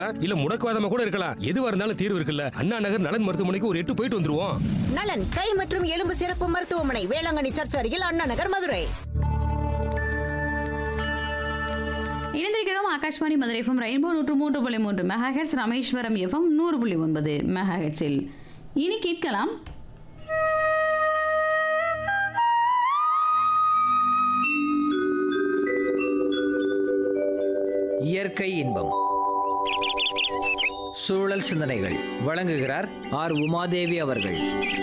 இல்ல முடக்குவாதமா கூட இருக்கலாம் எதுவா இருந்தாலும் தீர்வு இருக்குல்ல அண்ணா நகர் நலன் மருத்துவமனைக்கு ஒரு எட்டு போயிட்டு வந்துருவோம் நலன் கை மற்றும் எலும்பு சிறப்பு மருத்துவமனை வேளாங்கண்ணி சர்ச் அருகில் அண்ணா நகர் மதுரை இணைந்திருக்கிறோம் ஆகாஷ்வாணி மதுரை எஃப்எம் ரெயின்போ நூற்று மூன்று புள்ளி மூன்று மெகாஹெட்ஸ் ராமேஸ்வரம் எஃப்எம் நூறு புள்ளி ஒன்பது மெகாஹெட்ஸில் இனி கேட்கலாம் இயற்கை இன்பம் சூழல் சிந்தனைகள் வழங்குகிறார் ஆர் உமாதேவி அவர்கள்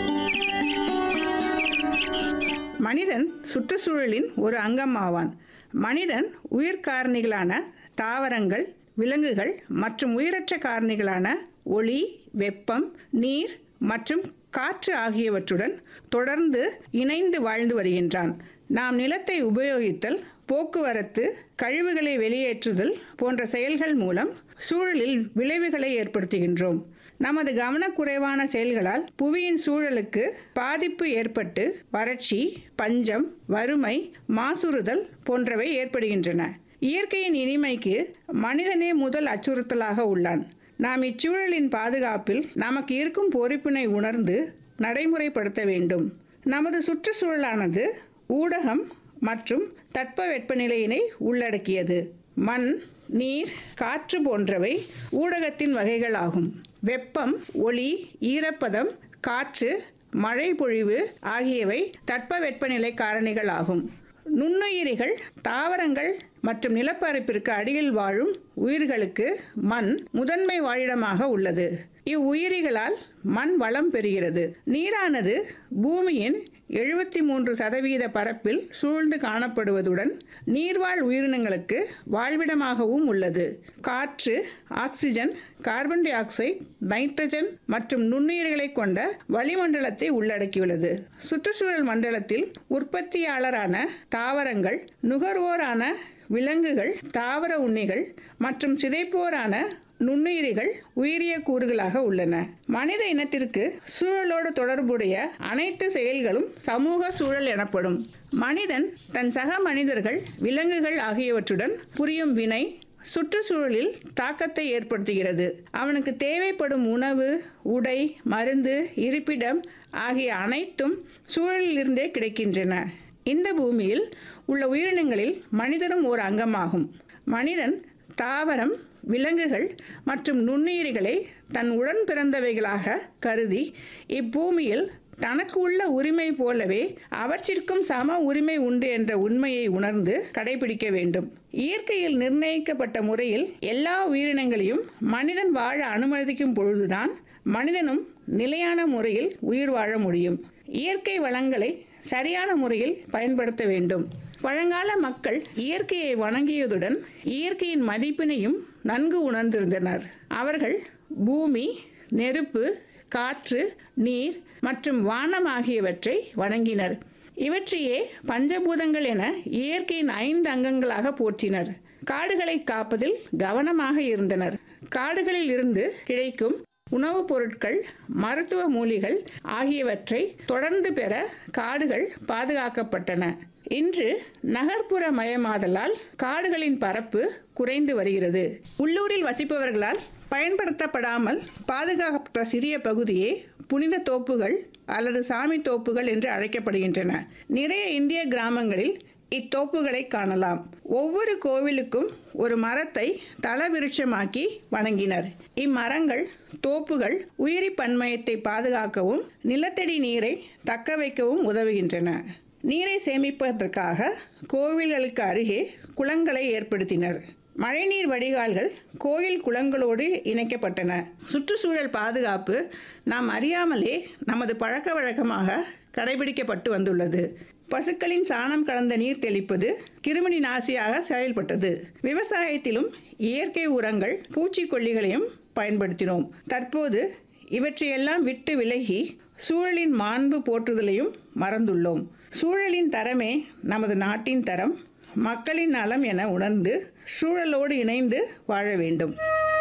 மனிதன் சுற்றுச்சூழலின் ஒரு அங்கம் ஆவான் மனிதன் உயிர் காரணிகளான தாவரங்கள் விலங்குகள் மற்றும் உயிரற்ற காரணிகளான ஒளி வெப்பம் நீர் மற்றும் காற்று ஆகியவற்றுடன் தொடர்ந்து இணைந்து வாழ்ந்து வருகின்றான் நாம் நிலத்தை உபயோகித்தல் போக்குவரத்து கழிவுகளை வெளியேற்றுதல் போன்ற செயல்கள் மூலம் சூழலில் விளைவுகளை ஏற்படுத்துகின்றோம் நமது கவனக்குறைவான செயல்களால் புவியின் சூழலுக்கு பாதிப்பு ஏற்பட்டு வறட்சி பஞ்சம் வறுமை மாசுறுதல் போன்றவை ஏற்படுகின்றன இயற்கையின் இனிமைக்கு மனிதனே முதல் அச்சுறுத்தலாக உள்ளான் நாம் இச்சூழலின் பாதுகாப்பில் நமக்கு இருக்கும் பொறுப்பினை உணர்ந்து நடைமுறைப்படுத்த வேண்டும் நமது சுற்றுச்சூழலானது ஊடகம் மற்றும் தட்பவெப்பநிலையினை உள்ளடக்கியது மண் நீர் காற்று போன்றவை ஊடகத்தின் வகைகளாகும் வெப்பம் ஒளி ஈரப்பதம் காற்று மழை பொழிவு ஆகியவை தட்பவெப்பநிலை காரணிகளாகும் நுண்ணுயிரிகள் தாவரங்கள் மற்றும் நிலப்பரப்பிற்கு அடியில் வாழும் உயிர்களுக்கு மண் முதன்மை வாழிடமாக உள்ளது இவ்வுயிரிகளால் மண் வளம் பெறுகிறது நீரானது பூமியின் எழுபத்தி மூன்று சதவீத பரப்பில் சூழ்ந்து காணப்படுவதுடன் நீர்வாழ் உயிரினங்களுக்கு வாழ்விடமாகவும் உள்ளது காற்று oxygen carbon dioxide nitrogen மற்றும் நுண்ணுயிர்களை கொண்ட வளிமண்டலத்தை உள்ளடக்கியுள்ளது சுற்றுச்சூழல் மண்டலத்தில் உற்பத்தியாளரான தாவரங்கள் நுகர்வோரான விலங்குகள் தாவர உண்ணிகள் மற்றும் சிதைப்போரான நுண்ணுயிரிகள் உயிரிய கூறுகளாக உள்ளன மனித இனத்திற்கு சூழலோடு தொடர்புடைய அனைத்து செயல்களும் சமூக சூழல் எனப்படும் மனிதன் தன் சக மனிதர்கள் விலங்குகள் ஆகியவற்றுடன் புரியும் வினை சுற்றுச்சூழலில் தாக்கத்தை ஏற்படுத்துகிறது அவனுக்கு தேவைப்படும் உணவு உடை மருந்து இருப்பிடம் ஆகிய அனைத்தும் சூழலிலிருந்தே கிடைக்கின்றன இந்த பூமியில் உள்ள உயிரினங்களில் மனிதனும் ஒரு அங்கமாகும் மனிதன் தாவரம் விலங்குகள் மற்றும் நுண்ணுயிரிகளை தன் உடன் பிறந்தவைகளாக கருதி இப்பூமியில் தனக்கு உள்ள உரிமை போலவே அவற்றிற்கும் சம உரிமை உண்டு என்ற உண்மையை உணர்ந்து கடைபிடிக்க வேண்டும் இயற்கையில் நிர்ணயிக்கப்பட்ட முறையில் எல்லா உயிரினங்களையும் மனிதன் வாழ அனுமதிக்கும் பொழுதுதான் மனிதனும் நிலையான முறையில் உயிர் வாழ முடியும் இயற்கை வளங்களை சரியான முறையில் பயன்படுத்த வேண்டும் பழங்கால மக்கள் இயற்கையை வணங்கியதுடன் இயற்கையின் மதிப்பினையும் நன்கு உணர்ந்திருந்தனர் அவர்கள் பூமி நெருப்பு காற்று நீர் மற்றும் வானம் ஆகியவற்றை வணங்கினர் இவற்றையே பஞ்சபூதங்கள் என இயற்கையின் ஐந்து அங்கங்களாக போற்றினர் காடுகளை காப்பதில் கவனமாக இருந்தனர் காடுகளில் இருந்து கிடைக்கும் உணவுப் பொருட்கள் மருத்துவ மூலிகள் ஆகியவற்றை தொடர்ந்து பெற காடுகள் பாதுகாக்கப்பட்டன இன்று நகர்ப்புற மயமாதலால் காடுகளின் பரப்பு குறைந்து வருகிறது உள்ளூரில் வசிப்பவர்களால் பயன்படுத்தப்படாமல் பாதுகாக்கப்பட்ட சிறிய பகுதியே புனித தோப்புகள் அல்லது சாமி தோப்புகள் என்று அழைக்கப்படுகின்றன நிறைய இந்திய கிராமங்களில் இத்தோப்புகளை காணலாம் ஒவ்வொரு கோவிலுக்கும் ஒரு மரத்தை தலவிருட்சமாக்கி வணங்கினர் இம்மரங்கள் தோப்புகள் உயிரி பன்மயத்தை பாதுகாக்கவும் நிலத்தடி நீரை தக்க வைக்கவும் உதவுகின்றன நீரை சேமிப்பதற்காக கோவில்களுக்கு அருகே குளங்களை ஏற்படுத்தினர் மழைநீர் வடிகால்கள் கோயில் குளங்களோடு இணைக்கப்பட்டன சுற்றுச்சூழல் பாதுகாப்பு நாம் அறியாமலே நமது பழக்க வழக்கமாக கடைபிடிக்கப்பட்டு வந்துள்ளது பசுக்களின் சாணம் கலந்த நீர் தெளிப்பது கிருமினி நாசியாக செயல்பட்டது விவசாயத்திலும் இயற்கை உரங்கள் பூச்சிக்கொல்லிகளையும் பயன்படுத்தினோம் தற்போது இவற்றையெல்லாம் விட்டு விலகி சூழலின் மாண்பு போற்றுதலையும் மறந்துள்ளோம் சூழலின் தரமே நமது நாட்டின் தரம் மக்களின் நலம் என உணர்ந்து சூழலோடு இணைந்து வாழ வேண்டும்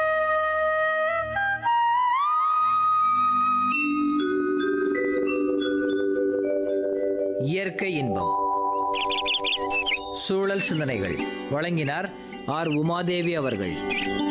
இயற்கை இன்பம் சூழல் சிந்தனைகள் வழங்கினார் ஆர் உமாதேவி அவர்கள்